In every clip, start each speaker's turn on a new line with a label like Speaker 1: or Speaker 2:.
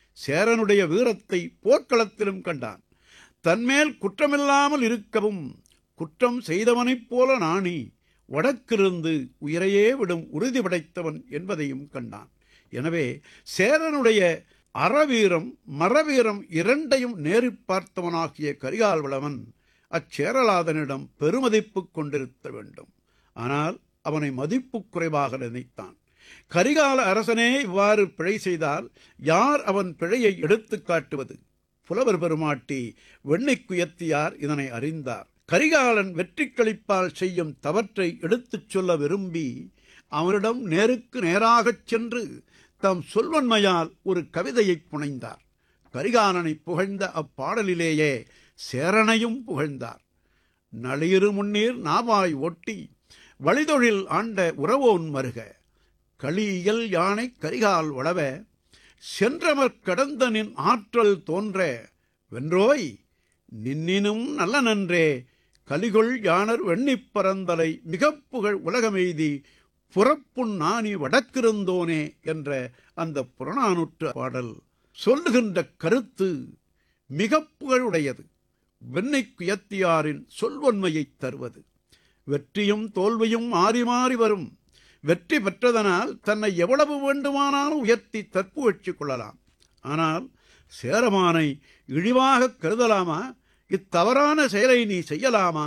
Speaker 1: சேரனுடைய வீரத்தை போர்க்களத்திலும் கண்டான் தன்மேல் குற்றமில்லாமல் இருக்கவும் குற்றம் செய்தவனைப் போல நாணி வடக்கிருந்து உயிரையே விடும் உறுதி படைத்தவன் என்பதையும் கண்டான் எனவே சேரனுடைய அறவீரம் மரவீரம் இரண்டையும் நேரில் பார்த்தவனாகிய கரிகால்வளவன் அச்சேரலாதனிடம் பெருமதிப்பு கொண்டிருக்க வேண்டும் ஆனால் அவனை மதிப்பு குறைவாக நினைத்தான் கரிகால அரசனே இவ்வாறு பிழை செய்தால் யார் அவன் பிழையை எடுத்துக் காட்டுவது புலவர் பெருமாட்டி வெண்ணைக்குயர்த்தியார் இதனை அறிந்தார் கரிகாலன் வெற்றி களிப்பால் செய்யும் தவற்றை எடுத்துச் சொல்ல விரும்பி அவனிடம் நேருக்கு நேராகச் சென்று தம் சொல்வன்மையால் ஒரு கவிதையை புனைந்தார் கரிகாலனை புகழ்ந்த அப்பாடலிலேயே சேரனையும் புகழ்ந்தார் நளிரு முன்னீர் நாவாய் ஒட்டி வழிதொழில் ஆண்ட உறவோன் மருக களியியல் யானை கரிகால் வளவ சென்றமர் கடந்த நின் ஆற்றல் தோன்ற வென்றோய் நின்னினும் நல்ல நன்றே கலிகொள் யானர் வெண்ணிப் பரந்தலை மிகப் புகழ் உலகமெய்தி புறப்புண் நாணி வடக்கிருந்தோனே என்ற அந்த புறநானூற்று பாடல் சொல்லுகின்ற கருத்து மிகப் புகழுடையது வெண்ணைக்குயத்தியாரின் சொல்வன்மையைத் தருவது வெற்றியும் தோல்வியும் மாறி மாறி வரும் வெற்றி பெற்றதனால் தன்னை எவ்வளவு வேண்டுமானாலும் உயர்த்தி தற்புகழ்ச்சி கொள்ளலாம் ஆனால் சேரமானை இழிவாக கருதலாமா இத்தவறான செயலை நீ செய்யலாமா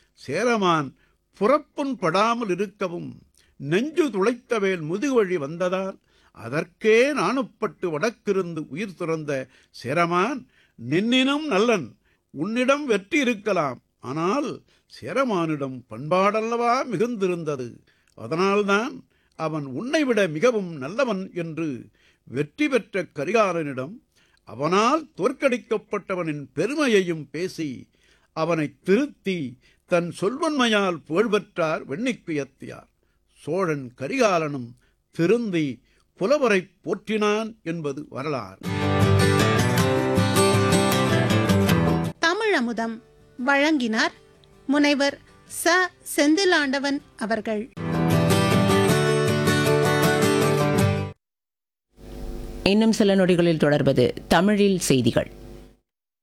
Speaker 1: சேரமான் புறப்புண் படாமல் இருக்கவும் நெஞ்சு துளைத்தவேல் முதுகுவழி வந்ததால் அதற்கே நாணுப்பட்டு வடக்கிருந்து உயிர் துறந்த சேரமான் நின்னினும் நல்லன் உன்னிடம் வெற்றி இருக்கலாம் ஆனால் சேரமானிடம் பண்பாடல்லவா மிகுந்திருந்தது அதனால்தான் அவன் உன்னை விட மிகவும் நல்லவன் என்று வெற்றி பெற்ற கரிகாலனிடம் அவனால் தோற்கடிக்கப்பட்டவனின் பெருமையையும் பேசி அவனை திருத்தி தன் சொல்வன்மையால் புகழ்பெற்றார் வெண்ணிக்குயத்தியார் சோழன் கரிகாலனும் திருந்தி புலவரை போற்றினான் என்பது வரலாறு
Speaker 2: தமிழமுதம் வழங்கினார் முனைவர் ச செந்திலாண்டவன் அவர்கள்
Speaker 3: இன்னும் சில நொடிகளில் தொடர்வது தமிழில் செய்திகள்